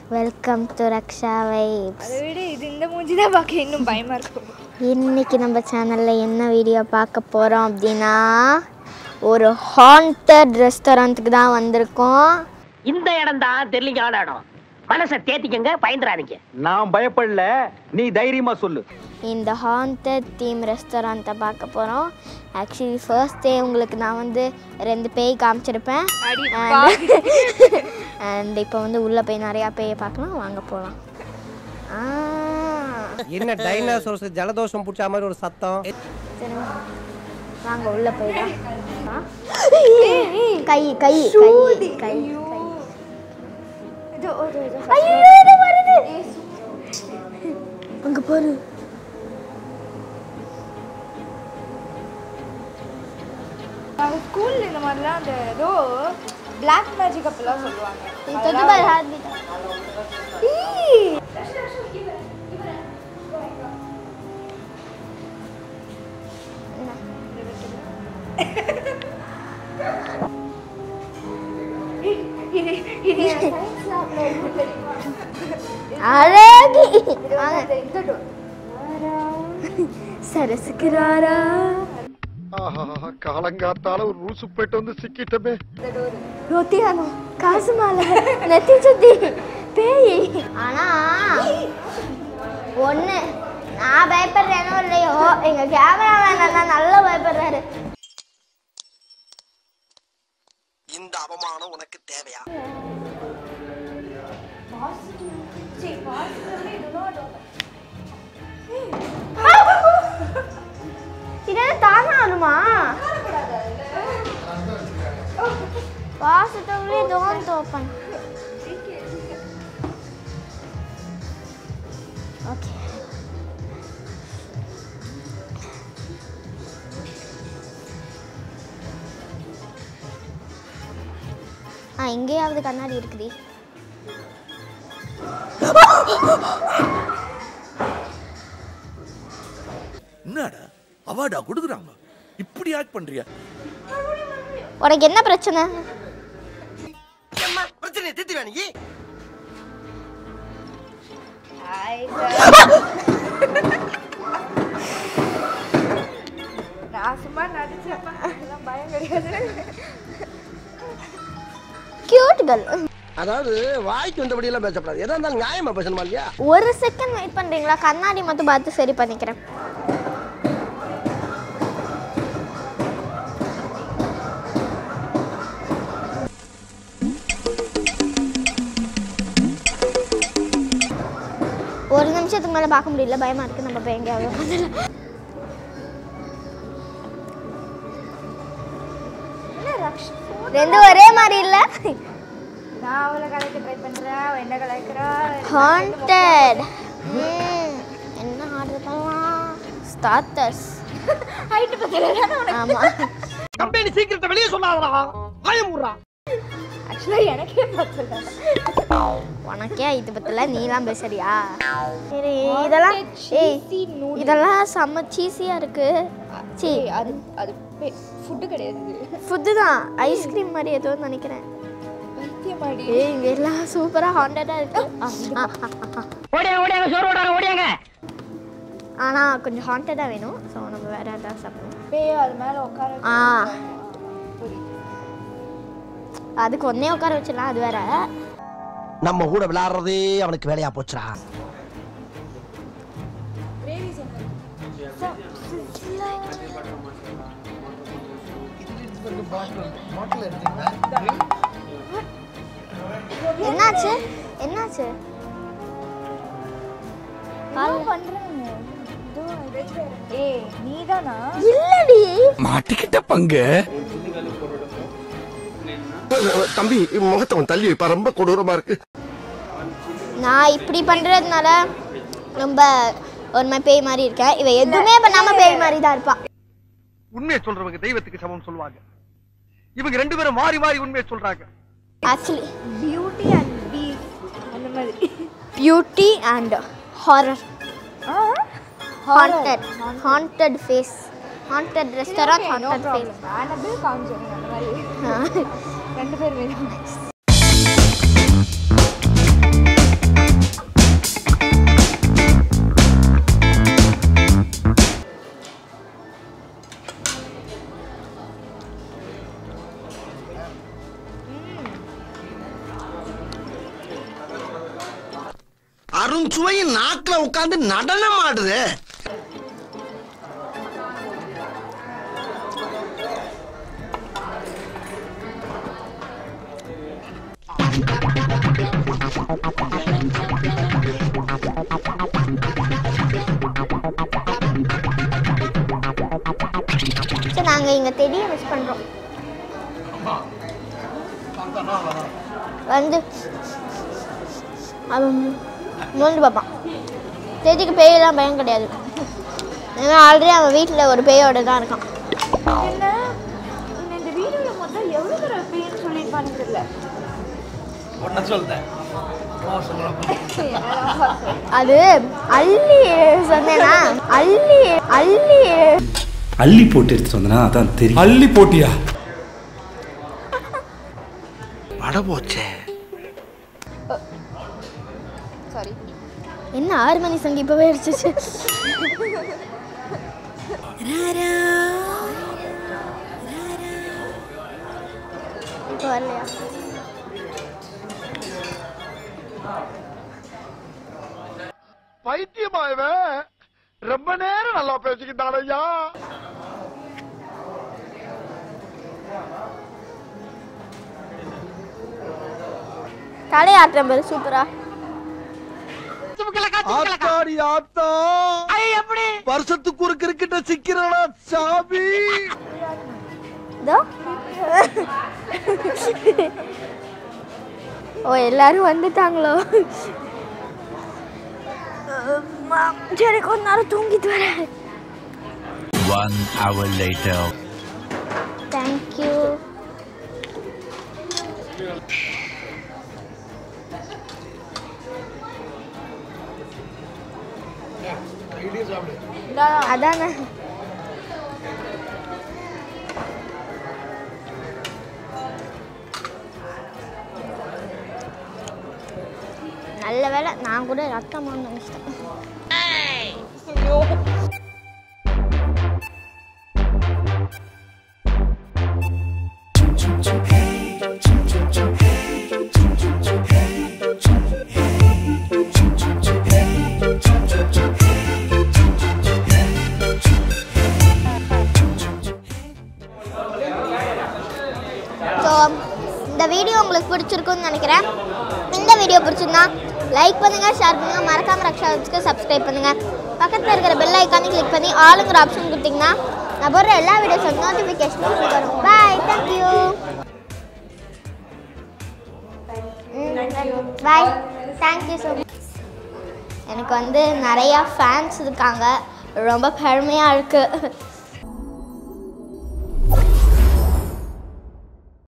Welcome to Raksha vibes அதை விட இது இந்த மூஞ்சி தான் பார்க்க இன்னும் பயமா இருக்கும் இன்னைக்கு நம்ம சேனலில் என்ன வீடியோ பார்க்க போகிறோம் அப்படின்னா ஒரு ஹாண்டட் ரெஸ்டாரண்ட்டுக்கு தான் வந்திருக்கோம் இந்த இடம் தான் தெரியலிங்கான இடம் மனசை தேத்திக்கங்க பயந்துறாதீங்க நான் பயப்படல நீ தைரியமா சொல்லு இந்த ஹாண்டட் தீம் ரெஸ்டாரண்ட்டை பார்க்க போகிறோம் ஆக்சுவலி ஃபர்ஸ்ட் டே உங்களுக்கு நான் வந்து ரெண்டு பேய் காமிச்சிருப்பேன் அடி அண்ட் இப்போ வந்து உள்ளே போய் நிறையா பேயை பார்க்கலாம் வாங்க போகலாம் என்ன டைனாசோர்ஸ் ஜலதோஷம் பிடிச்ச மாதிரி ஒரு சத்தம் சரி வாங்க உள்ளே போயிடலாம் ஆ? கை கை கை கை இது ஒரு இது ஐயோ இது வருது அங்க பாரு நாங்க ஸ்கூல்ல இந்த மாதிரிலாம் அந்த ஏதோ பிளாக் மேஜிக் அப்படிலாம் சொல்லுவாங்க தொட்டு பாரு ஹார்ட் பீட் இது இது science lab ல இருக்கு தெரியுமா? அழகி இது வந்து இந்த door. சரசுக்குறாரா ஆஹா காலங்காத்தால ஒரு ரூசு போயிட்டு வந்து சிக்கிட்டமே இந்த door. ரொத்தியானோ காசு மாலை நெத்தி சுத்தி பேய் ஆனா ஒண்ணு நான் பயப்படுறேனோ இல்லையோ எங்க கேமராமேன் அண்ணா நல்லா பயப்படுறாரு இந்த அவமானம் உனக்கு தேவையா சரி, வாசல்ல இதுதான் door. இதெல்லாம் தானா வருமா வாசத்தவங்களே டோன்ட் ஓப்பன் ஓகே ஆ எங்கேயாவது கண்ணாடி இருக்குடி என்னடா அவார்டா கொடுக்குறாங்க இப்படி ஆக்ட் பண்றியா உனக்கு என்ன பிரச்சனை பிரச்சனை தீர்த்து நீ Hi, sir. நான் சும்மா நடிச்சப்ப அதெல்லாம் பயம் கிடையாது கியூட் கேர்ள் அதாவது வாய்க்கு வந்தபடி எல்லாம் பேசப்படாது எதா இருந்தாலும் நியாயமா பேசணுமா இல்லையா ஒரு செகண்ட் வெயிட் பண்றீங்களா கண்ணாடி மட்டும் பார்த்து சரி பண்ணிக்கிறேன் ஒரு நிமிஷத்துக்கு மேல பார்க்க முடியல பயமா இருக்கு நம்ம போய் எங்கேயாவது உட்காந்துடலாம். என்ன ரக்ஷ் ரெண்டும் ஒரே மாதிரி இல்ல நான் அவளை கலைக்க ட்ரை பண்றேன் அவ என்ன கலைக்கிறா ஹாண்டட் என்ன ஆர்டர் பண்ணலாம் ஸ்டார்டர்ஸ் ஹைட் பத்தல ஆமா கம்பெனி சீக்கிரத்தை வெளியே சொல்லாதடா பயமுறா ஆக்சுவலா எனக்கே பத்தல உனக்கே இது பத்தல நீலாம் பேசுறியா சரி இதெல்லாம் ஏய் cheesy noodles. இதெல்லாம் செம்ம சீஸியா இருக்கு சீ ஏய், அது அது ஃபுட்டு கிடையாது ஃபுட்டு தான் ஐஸ்கிரீம் மாதிரி ஏதோ நினைக்கிறேன் பைத்தியமாடி ஏய் இங்க எல்லாம் சூப்பரா ஹாண்டடா இருக்கு ஆ, ஆ, ஆ, ஆ. ஓடியாங்க ஓடியாங்க சோறு ஓடாங்க ஓடியாங்க ஆனா கொஞ்சம் ஹாண்டடா வேணும் ஸோ நம்ம வேற ஏதாவது சாப்பிடணும் பேய் அது மேல உட்கார ஆ. புரியுது. அதுக்கு ஒன்னே உட்கார வச்சிடலாம் அது வேற நம்ம கூட விளையாடுறதே அவனுக்கு வேலையா போச்சுடா என்னாச்சு என்னாச்சு ஏதோ பண்றாங்க ஏதோ இது. ஏய் நீதானா இல்லடி மாட்டிக்கிட்ட பங்கு தம்பி முகத்தை அவன் தள்ளி வைப்பா ரொம்ப கொடூரமா இருக்கு நான் இப்படி பண்றதுனால ரொம்ப ஒரு மாதிரி பேய் மாதிரி இருக்கேன் இவ எதுவுமே பண்ணாம பேய் மாதிரி தான் இருப்பா உண்மையை சொல்றவங்க தெய்வத்துக்கு சமம் சொல்லுவாங்க இவங்க ரெண்டு பேரும் மாறி மாறி உண்மையை சொல்றாங்க ஆக்சுவலி பியூட்டி அண்ட் பீஸ் அந்த மாதிரி பியூட்டி அண்ட் ஹாரர் ஆ haunted haunted face haunted restaurant no haunted face problem Annabelle Conjuring அந்த மாதிரி ரெண்டு பேர் வேணும் அருண்சுவை நாக்குல உட்கார்ந்து நடனம் ஆடுது சரி நாங்கள் இங்கே தெரிய மிஸ் பண்ணுறோம் வந்து அவன் மோந்து பார்ப்பான் தேதிக்கு பேயெல்லாம் பயம் கிடையாது ஏன்னா ஆல்ரெடி அவன் வீட்டில் ஒரு பேயோட தான் இருக்கான் என்ன உன்னை இந்த வீடியோல மொத்தம் எவ்வளவு தடவை பேன்னு சொல்லியிருப்பான்னு தெரியல அது அள்ளி சொன்னேன்னா அள்ளி அள்ளி அள்ளி போட்டு எடுத்துட்டு வந்தனா அதான் தெரியும் அள்ளி போட்டியா வட போச்சே சாரி என்ன ஆறு மணி சங்கி இப்போவே அடிச்சிச்சு இப்போ வரலையா பைத்தியமா இவன் ரொம்ப நேரம் நல்லா பேசிக்கிட்டான் ஐயா தலையாட்டுறேன் பாரு சூப்பரா ஆத்தாடி ஆத்தா வருஷத்துக்கு ஒரு கிரிக்கெட்ட சிக்கிறடா சாமி இதோ ஓ எல்லாரும் வந்துட்டாங்களோ அம்மா, சரி கொஞ்ச நேரம் தூங்கிட்டு வரேன் ஒன் ஹவர் லேட்டர் தேங்க்யூ அதானே நல்ல வேளை நான் கூட ரத்தமாக நினைச்சிட்டேன் ஸோ இந்த வீடியோ உங்களுக்கு பிடிச்சிருக்குன்னு நினைக்கிறேன் இந்த வீடியோ பிடிச்சிருந்தா லைக் பண்ணுங்கள் ஷேர் பண்ணுங்கள் மறக்காம ரக்ஷாவுக்கு சப்ஸ்கிரைப் பண்ணுங்கள் பக்கத்தில் இருக்கிற பெல் ஐக்கானே கிளிக் பண்ணி ஆளுங்கிற ஆப்ஷன் கொடுத்தீங்கன்னா நான் போடுற எல்லா வீடியோஸும் நோட்டிஃபிகேஷனும் வரும் bye thank you bye thank you so எனக்கு வந்து நிறையா ஃபேன்ஸ் இருக்காங்க ரொம்ப பெருமையாக இருக்குது